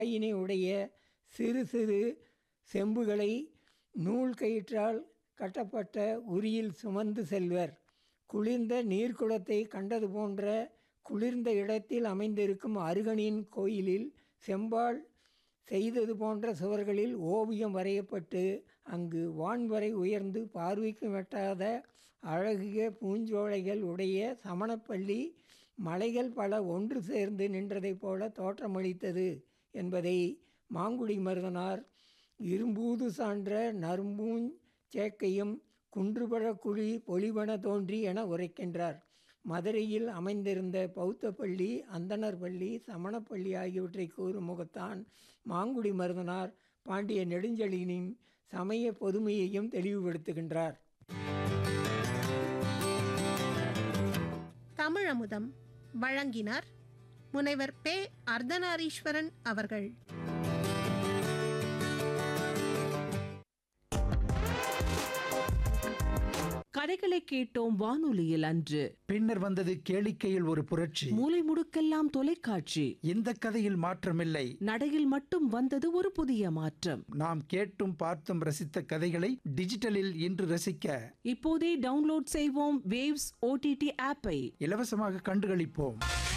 வாயினை உடைய சிறு சிறு செம்புகளை நூல் கயிற்றால் கட்டப்பட்ட உரியில் சுமந்து செல்வர் குளிர்ந்த நீர்க்குளத்தை கண்டது போன்ற குளிர்ந்த இடத்தில் அமைந்திருக்கும் அருகனின் கோயிலில் செம்பால் செய்தது போன்ற சுவர்களில் ஓவியம் வரையப்பட்டு அங்கு வான்வரை உயர்ந்து பார்வைக்கு வெட்டாத அழகிய பூஞ்சோலைகள் உடைய சமணப்பள்ளி மலைகள் பல ஒன்று சேர்ந்து நின்றதைப் போல தோற்றமளித்தது என்பதை மாங்குடி மருதனார் இரும்பூது சான்ற நரும்பூஞ் சேக்கையும் குன்றுபட குழி பொலிவன தோன்றி என உரைக்கின்றார் மதுரையில் அமைந்திருந்த பௌத்த பள்ளி அந்தணர் பள்ளி சமணப்பள்ளி ஆகியவற்றை கூறும் முகத்தான் மாங்குடி மருதனார் பாண்டிய நெடுஞ்செழியனின் சமய பொதுமையையும் தெளிவுபடுத்துகின்றார் தமிழமுதம் வழங்கினார் முனைவர் பே அர்த்தநாரீஸ்வரன் அவர்கள் கதைகளை கேட்டோம் வானொலியில் அன்று பின்னர் வந்தது கேளிக்கையில் ஒரு புரட்சி மூலை முடுக்கெல்லாம் தொலைக்காட்சி இந்த கதையில் மாற்றமில்லை நடையில் மட்டும் வந்தது ஒரு புதிய மாற்றம் நாம் கேட்டும் பார்த்தும் ரசித்த கதைகளை டிஜிட்டலில் இன்று ரசிக்க இப்போதே டவுன்லோட் செய்வோம் வேவ்ஸ் ஓடிடி ஆப்பை இலவசமாக கண்டுகளிப்போம்